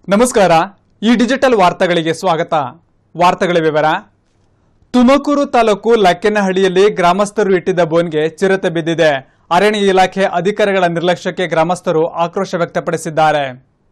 ನಮಸ್ಕಾರ ಈ ಡಿಜಿಟಲ್ ವಾರ್ತೆಗಳಿಗೆ ಸ್ವಾಗತ ವಾರ್ತೆಗಳ ವಿವರ ತುಮಕೂರು ತಾಲೂಕು ಲಕ್ಕೆನಹಳ್ಳಿಯಲ್ಲಿ ಗ್ರಾಮಸ್ಥರು ಇಟ್ಟಿದ್ದ ಬೋನ್ಗೆ ಚಿರತೆ ಬಿದ್ದಿದೆ ಅರಣ್ಯ ಇಲಾಖೆ ಅಧಿಕಾರಿಗಳ ನಿರ್ಲಕ್ಷ್ಯಕ್ಕೆ ಗ್ರಾಮಸ್ಥರು ಆಕ್ರೋಶ ವ್ಯಕ್ತಪಡಿಸಿದ್ದಾರೆ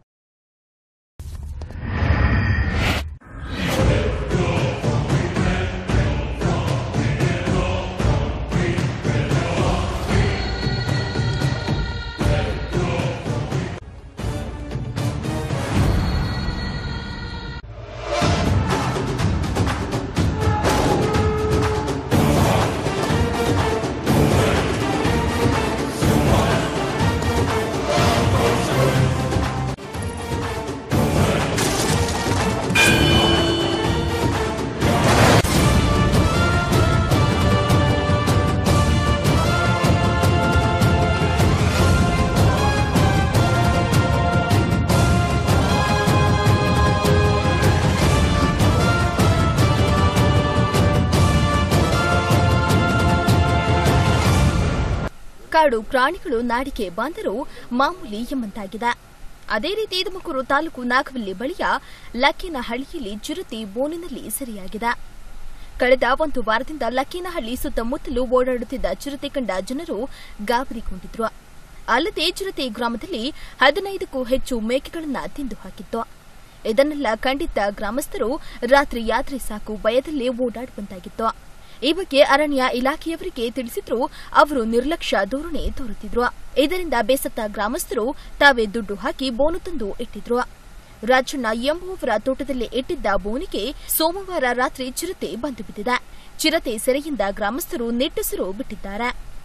ಕಾಡು ಪ್ರಾಣಿಗಳು ನಾಡಿಗೆ ಬಂದರೂ ಮಾಮೂಲಿ ಎಂಬಂತಾಗಿದೆ ಅದೇ ರೀತಿ ತುಮಕೂರು ತಾಲೂಕು ನಾಗವಲ್ಲಿ ಬಳಿಯ ಲಕ್ಕೇನಹಳ್ಳಿಯಲ್ಲಿ ಚಿರತೆ ಬೋನಿನಲ್ಲಿ ಸೆರೆಯಾಗಿದೆ ಕಳೆದ ಒಂದು ವಾರದಿಂದ ಲಕ್ಕೇನಹಳ್ಳಿ ಸುತ್ತಮುತ್ತಲೂ ಓಡಾಡುತ್ತಿದ್ದ ಚಿರತೆ ಕಂಡ ಜನರು ಗಾಬರಿಗೊಂಡಿದ್ರು ಅಲ್ಲದೆ ಚಿರತೆ ಗ್ರಾಮದಲ್ಲಿ ಹದಿನೈದಕ್ಕೂ ಹೆಚ್ಚು ಮೇಕೆಗಳನ್ನ ತಿಂದು ಹಾಕಿತ್ತು ಇದನ್ನೆಲ್ಲ ಕಂಡಿದ್ದ ಗ್ರಾಮಸ್ಥರು ರಾತ್ರಿ ಯಾತ್ರೆ ಸಾಕು ಭಯದಲ್ಲೇ ಓಡಾಡುವಂತಾಗಿತ್ತು ಈ ಬಗ್ಗೆ ಅರಣ್ಯ ಇಲಾಖೆಯವರಿಗೆ ತಿಳಿಸಿದ್ರು ಅವರು ನಿರ್ಲಕ್ಷ್ಯ ಧೋರಣೆ ತೋರುತ್ತಿದ್ರು ಇದರಿಂದ ಬೇಸತ್ತ ಗ್ರಾಮಸ್ಥರು ತಾವೇ ದುಡ್ಡು ಹಾಕಿ ಬೋನು ತಂದು ಇಟ್ಟಿದ್ರು ರಾಜಣ್ಣ ಎಂಬುವವರ ತೋಟದಲ್ಲಿ ಇಟ್ಟಿದ್ದ ಬೋನಿಗೆ ಸೋಮವಾರ ರಾತ್ರಿ ಚಿರತೆ ಬಂದು ಬಿದ್ದಿದೆ ಚಿರತೆ ಸೆರೆಯಿಂದ ಗ್ರಾಮಸ್ಥರು ನಿಟ್ಟುಸಿರು ಬಿಟ್ಟಿದ್ದಾರೆ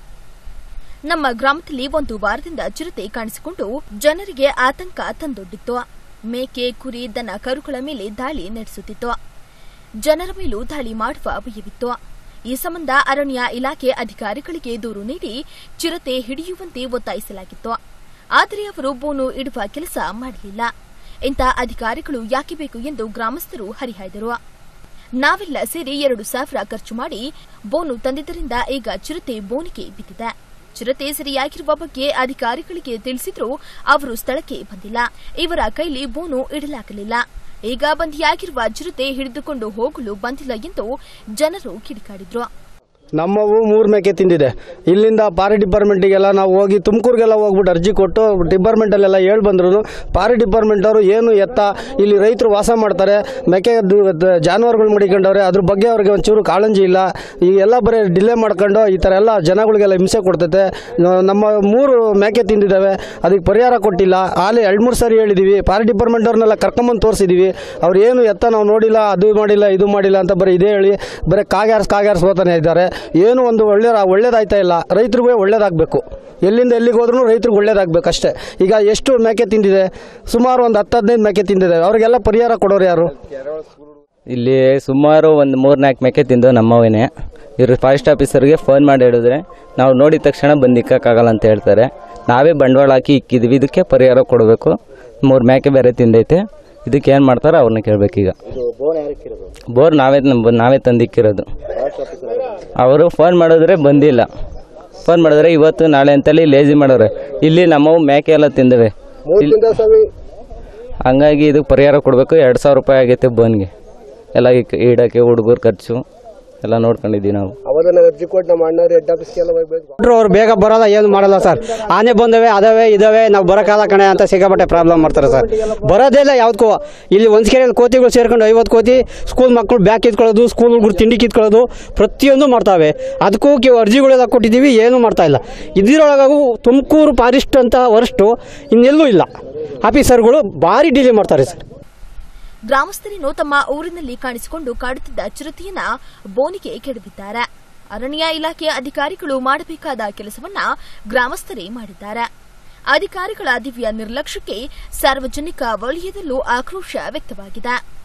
ನಮ್ಮ ಗ್ರಾಮದಲ್ಲಿ ಒಂದು ವಾರದಿಂದ ಚಿರತೆ ಕಾಣಿಸಿಕೊಂಡು ಜನರಿಗೆ ಆತಂಕ ತಂದೊಡ್ಡಿತ್ತು ಮೇಕೆ ಕುರಿ ದನ ಕರುಗಳ ಮೇಲೆ ದಾಳಿ ನಡೆಸುತ್ತಿತ್ತು ಜನರ ಮೇಲೂ ದಾಳಿ ಮಾಡುವ ಭಯವಿತ್ತು ಈ ಸಂಬಂಧ ಅರಣ್ಯ ಇಲಾಖೆ ಅಧಿಕಾರಿಗಳಿಗೆ ದೂರು ನೀಡಿ ಚಿರತೆ ಹಿಡಿಯುವಂತೆ ಒತ್ತಾಯಿಸಲಾಗಿತ್ತು ಆದರೆ ಅವರು ಬೋನು ಇಡುವ ಕೆಲಸ ಮಾಡಲಿಲ್ಲ ಇಂಥ ಅಧಿಕಾರಿಗಳು ಯಾಕೆ ಬೇಕು ಎಂದು ಗ್ರಾಮಸ್ಥರು ಹರಿಹಾಯ್ದರು ನಾವೆಲ್ಲ ಸೇರಿ ಎರಡು ಸಾವಿರ ಖರ್ಚು ಮಾಡಿ ಬೋನು ತಂದಿದ್ದರಿಂದ ಈಗ ಚಿರತೆ ಬೋನಿಗೆ ಬಿದ್ದಿದೆ ಚಿರತೆ ಸರಿಯಾಗಿರುವ ಬಗ್ಗೆ ಅಧಿಕಾರಿಗಳಿಗೆ ತಿಳಿಸಿದ್ರೂ ಅವರು ಸ್ಥಳಕ್ಕೆ ಬಂದಿಲ್ಲ ಇವರ ಕೈಲಿ ಬೋನು ಇಡಲಾಗಲಿಲ್ಲ ಈಗ ಬಂದಿಯಾಗಿರುವ ಚಿರತೆ ಹಿಡಿದುಕೊಂಡು ಹೋಗಲು ಬಂದಿಲ್ಲ ಎಂದು ಜನರು ಕಿಡಿಕಾಡಿದ್ರು ನಮ್ಮವು ಮೂರು ಮೇಕೆ ತಿಂದಿದೆ ಇಲ್ಲಿಂದ ಪಾರಿ ಡಿಪಾರ್ಟ್ಮೆಂಟಿಗೆಲ್ಲ ನಾವು ಹೋಗಿ ತುಮಕೂರಿಗೆಲ್ಲ ಹೋಗ್ಬಿಟ್ಟು ಅರ್ಜಿ ಕೊಟ್ಟು ಡಿಪಾರ್ಟ್ಮೆಂಟಲ್ಲೆಲ್ಲ ಹೇಳಿ ಬಂದ್ರು ಪಾರಿ ಡಿಪಾರ್ಟ್ಮೆಂಟ್ ಅವರು ಏನು ಎತ್ತ ಇಲ್ಲಿ ರೈತರು ವಾಸ ಮಾಡ್ತಾರೆ ಮೇಕೆ ದು- ದ- ಜಾನುವಾರುಗಳು ಮಡಿಕೊಂಡವ್ರೆ ಅದ್ರ ಬಗ್ಗೆ ಅವ್ರಿಗೆ ಒಂಚೂರು ಕಾಳಂಜಿ ಇಲ್ಲ ಈ ಎಲ್ಲ ಬರೀ ಡಿಲೇ ಮಾಡ್ಕೊಂಡು ಈ ಥರ ಎಲ್ಲ ಜನಗಳಿಗೆಲ್ಲ ಹಿಂಸೆ ಕೊಡ್ತೈತೆ ನ- ನಮ್ಮ ಮೂರು ಮೇಕೆ ತಿಂದಿದ್ದಾವೆ ಅದಕ್ಕೆ ಪರಿಹಾರ ಕೊಟ್ಟಿಲ್ಲ ಆಲೆ ಎರಡು ಮೂರು ಸಾರಿ ಹೇಳಿದ್ದೀವಿ ಪಾರಿ ಡಿಪಾರ್ಟ್ಮೆಂಟ್ ಅವ್ರನ್ನೆಲ್ಲ ಕರ್ಕೊಂಬಂದು ತೋರಿಸಿದ್ದೀವಿ ಅವ್ರು ಏನು ಎತ್ತ ನಾವು ನೋಡಿಲ್ಲ ಅದು ಮಾಡಿಲ್ಲ ಇದು ಮಾಡಿಲ್ಲ ಅಂತ ಬರೀ ಇದೇ ಹೇಳಿ ಬರೀ ಕಾಗ್ಯಾರ್ಸ್ ಕಾಗ್ಯಾರ್ಸ್ ಹೋಗ್ತಾನೆ ಇದ್ದಾರೆ ಏನು ಒಂದು ಒಳ್ಳೆ ಒಳ್ಳೇದಾಯ್ತಾ ಇಲ್ಲ ರೈತರಿಗೂ ಒಳ್ಳೇದಾಗಬೇಕು ಎಲ್ಲಿಂದ ಎಲ್ಲಿಗೆ ಹೋದ್ರೂ ರೈತರಿಗೆ ಒಳ್ಳೇದಾಗಬೇಕು ಅಷ್ಟೇ ಈಗ ಎಷ್ಟು ಮೇಕೆ ತಿಂದಿದೆ ಸುಮಾರು ಒಂದು ಹತ್ತು ಹದಿನೈದು ಮೇಕೆ ತಿಂದಿದೆ ಅವರಿಗೆಲ್ಲ ಪರಿಹಾರ ಕೊಡೋರು ಯಾರು ಇಲ್ಲಿ ಸುಮಾರು ಒಂದು ಮೂರು ನಾಲ್ಕು ಮೇಕೆ ತಿಂದು ನಮ್ಮವೇನೆ ಇವರು ಫಾರೆಸ್ಟ್ ಆಫೀಸರ್ಗೆ ಫೋನ್ ಮಾಡಿ ಹೇಳಿದ್ರೆ ನಾವು ನೋಡಿದ ತಕ್ಷಣ ಬಂದು ಇಕ್ಕೋಕ್ಕಾಗಲ್ಲ ಅಂತ ಹೇಳ್ತಾರೆ ನಾವೇ ಬಂಡವಾಳ ಹಾಕಿ ಇಕ್ಕಿದ್ವಿ ಇದಕ್ಕೆ ಪರಿಹಾರ ಕೊಡಬೇಕು ಮೂರು ಮೇಕೆ ಬೇರೆ ತಿಂದೈತೆ ಇದಕ್ಕೆ ಏನು ಮಾಡ್ತಾರೋ ಅವ್ರನ್ನ ಕೇಳಬೇಕೀಗ ಬೋರ್ ನಾವೇ ನಮ್- ನಾವೇ ತಂದಿಕ್ಕಿರೋದು ಅವರು ಫೋನ್ ಮಾಡಿದ್ರೆ ಬಂದಿಲ್ಲ ಫೋನ್ ಮಾಡಿದ್ರೆ ಇವತ್ತು ನಾಳೆ ಅಂತೇಳಿ ಲೇಜಿ ಮಾಡೋರೆ ಇಲ್ಲಿ ನಮ್ಮವು ಮೇಕೆ ಎಲ್ಲ ತಿಂದವೆ ಇಲ್ಲಿ- ಹಂಗಾಗಿ ಇದಕ್ಕೆ ಪರಿಹಾರ ಕೊಡಬೇಕು ಎರಡು ಸಾವಿರ ರೂಪಾಯಿ ಆಗೈತೆ ಬೋನ್ಗೆ ಎಲ್ಲ ಇಕ್- ಇಡಕ್ಕೆ ಹುಡುಗರು ಖರ್ಚು ಎಲ್ಲ ನೋಡ್ಕೊಂಡಿದ್ದೀವಿ ನಾವು ಕೊಟ್ಟರು ಅವ್ರು ಬೇಗ ಬರೋದ ಏನು ಮಾಡಲ್ಲ ಸರ್ ಆನೆ ಬಂದವೆ ಅದಾವೆ ಇದಾವೆ ನಾವು ಬರೋಕ್ಕಾದ ಕಣೆ ಅಂತ ಸಿಕ್ಕಾಪಟ್ಟೆ ಪ್ರಾಬ್ಲಮ್ ಮಾಡ್ತಾರೆ ಸರ್ ಬರೋದೇ ಇಲ್ಲ ಯಾವುದಕ್ಕೂ ಇಲ್ಲಿ ಒಂದ್ಕೆರೆಯಲ್ಲಿ ಕೋತಿಗಳು ಸೇರ್ಕೊಂಡು ಐವತ್ತು ಕೋತಿ ಸ್ಕೂಲ್ ಮಕ್ಕಳು ಬ್ಯಾಗ್ ಕಿತ್ಕೊಳ್ಳೋದು ಸ್ಕೂಲ್ ಹುಡುಗರು ತಿಂಡಿ ಕಿತ್ಕೊಳ್ಳೋದು ಪ್ರತಿಯೊಂದು ಮಾಡ್ತಾವೆ ಅದಕ್ಕೂ ಕೆ- ಅರ್ಜಿಗಳೆಲ್ಲ ಕೊಟ್ಟಿದ್ದೀವಿ ಏನೂ ಮಾಡ್ತಾ ಇಲ್ಲ ಇದರೊಳಗೂ ತುಮಕೂರು ಫಾರೆಸ್ಟ್ ಅಂತ ವರಷ್ಟು ಇನ್ನೆಲ್ಲೂ ಇಲ್ಲ ಆಫೀಸರ್ಗಳು ಭಾರಿ ಡಿಲೇ ಮಾಡ್ತಾರೆ ಸರ್ ಗ್ರಾಮಸ್ಥರೇನು ತಮ್ಮ ಊರಿನಲ್ಲಿ ಕಾಣಿಸಿಕೊಂಡು ಕಾಡುತ್ತಿದ್ದ ಚಿರತೆಯನ್ನ ಬೋನಿಗೆ ಕೆಡವಿದ್ದಾರೆ ಅರಣ್ಯ ಇಲಾಖೆ ಅಧಿಕಾರಿಗಳು ಮಾಡಬೇಕಾದ ಕೆಲಸವನ್ನ ಗ್ರಾಮಸ್ಥರೇ ಮಾಡಿದ್ದಾರೆ ಅಧಿಕಾರಿಗಳ ದಿವ್ಯ ನಿರ್ಲಕ್ಷ್ಯಕ್ಕೆ ಸಾರ್ವಜನಿಕ ವಲಯದಲ್ಲೂ ಆಕ್ರೋಶ ವ್ಯಕ್ತವಾಗಿದೆ